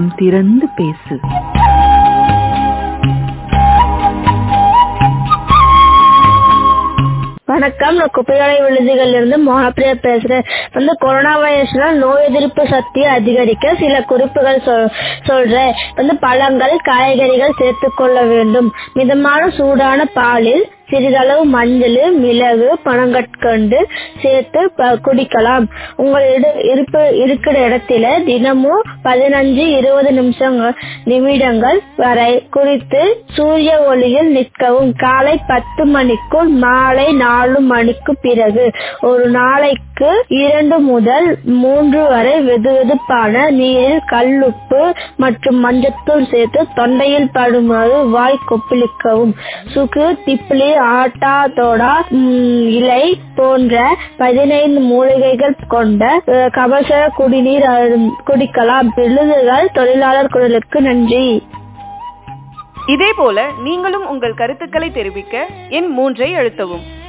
மனம் திறந்து பேசு வணக்கம் நான் குப்பையாலை விழுதுகள்ல இருந்து மோகப்பிரியா பேசுறேன் வந்து கொரோனா வைரஸ்னால நோய் எதிர்ப்பு சக்தியை அதிகரிக்க சில குறிப்புகள் சொல் சொல்றேன் வந்து பழங்கள் காய்கறிகள் சேர்த்துக்கொள்ள வேண்டும் மிதமான சூடான பாலில் சிறிதளவு மஞ்சள் மிளகு பனங்கற்கண்டு சேர்த்து ப- குடிக்கலாம் உங்கள் இடு- இருப்பு இருக்கிற இடத்துல தினமும் பதினஞ்சு இருபது நிமிஷங்கள் நிமிடங்கள் வரை குடித்து சூரிய ஒளியில் நிற்கவும் காலை பத்து மணிக்குள் மாலை நாலு மணிக்கு பிறகு ஒரு நாளைக்கு இரண்டு முதல் மூன்று வரை வெதுவெதுப்பான நீரில் கல்லுப்பு மற்றும் மஞ்சத்தூள் சேர்த்து தொண்டையில் படுமாறு வாய் கொப்பளிக்கவும் சுக்கு திப்பிலி ஆட்டா தோடா ம், இலை போன்ற பதினைந்து மூலிகைகள் கொண்ட அஹ், கபசர குடிநீர் அருந்- குடிக்கலாம் விழுதுகள் தொழிலாளர் குரலுக்கு நன்றி இதேபோல நீங்களும் உங்கள் கருத்துக்களை தெரிவிக்க எண் மூன்றை அழுத்தவும்